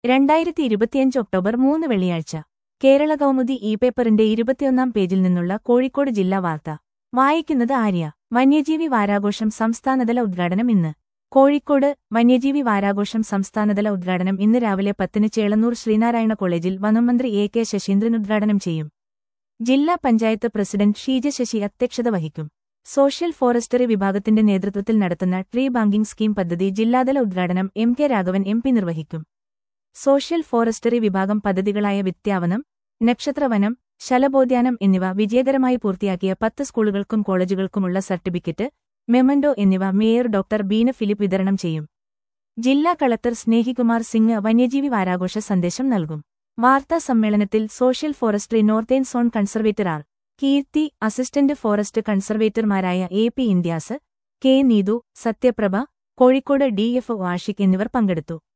രണ്ടായിരത്തി ഇരുപത്തിയഞ്ച് ഒക്ടോബർ മൂന്ന് വെള്ളിയാഴ്ച കേരള കൗമുദി ഇ പേപ്പറിന്റെ ഇരുപത്തിയൊന്നാം പേജിൽ നിന്നുള്ള കോഴിക്കോട് ജില്ലാ വാർത്ത വായിക്കുന്നത് ആര്യ വന്യജീവി വാരാഘോഷം സംസ്ഥാനതല ഉദ്ഘാടനം ഇന്ന് കോഴിക്കോട് വന്യജീവി വാരാഘോഷം സംസ്ഥാനതല ഉദ്ഘാടനം ഇന്ന് രാവിലെ പത്തിന് ചേളന്നൂർ ശ്രീനാരായണ കോളേജിൽ വനമന്ത്രി എ കെ ശശീന്ദ്രൻ ഉദ്ഘാടനം ചെയ്യും ജില്ലാ പഞ്ചായത്ത് പ്രസിഡന്റ് ഷീജ ശശി അധ്യക്ഷത വഹിക്കും സോഷ്യൽ ഫോറസ്റ്ററി വിഭാഗത്തിന്റെ നേതൃത്വത്തിൽ നടത്തുന്ന ട്രീ ബാങ്കിംഗ് സ്കീം പദ്ധതി ജില്ലാതല ഉദ്ഘാടനം M K Raghavan M P നിർവഹിക്കും സോഷ്യൽ ഫോറസ്റ്ററി വിഭാഗം പദ്ധതികളായ വിദ്യാവനം നക്ഷത്രവനം ശലബോദ്യാനം എന്നിവ വിജയകരമായി പൂർത്തിയാക്കിയ പത്ത് സ്കൂളുകൾക്കും കോളേജുകൾക്കുമുള്ള സർട്ടിഫിക്കറ്റ് മെമന്റോ എന്നിവ മേയർ ഡോക്ടർ ബീന ഫിലിപ്പ് വിതരണം ചെയ്യും ജില്ലാ കളക്ടർ സ്നേഹികുമാർ സിംഗ് വന്യജീവി വാരാഘോഷ സന്ദേശം നൽകും വാർത്താ സമ്മേളനത്തിൽ social forestry northern zone conservator R Keerthi assistant forest കൺസർവേറ്റർമാരായ A P Inthiyas K Neethu Sathyaprabha Kozhikode D F Ashik എന്നിവർ പങ്കെടുത്തു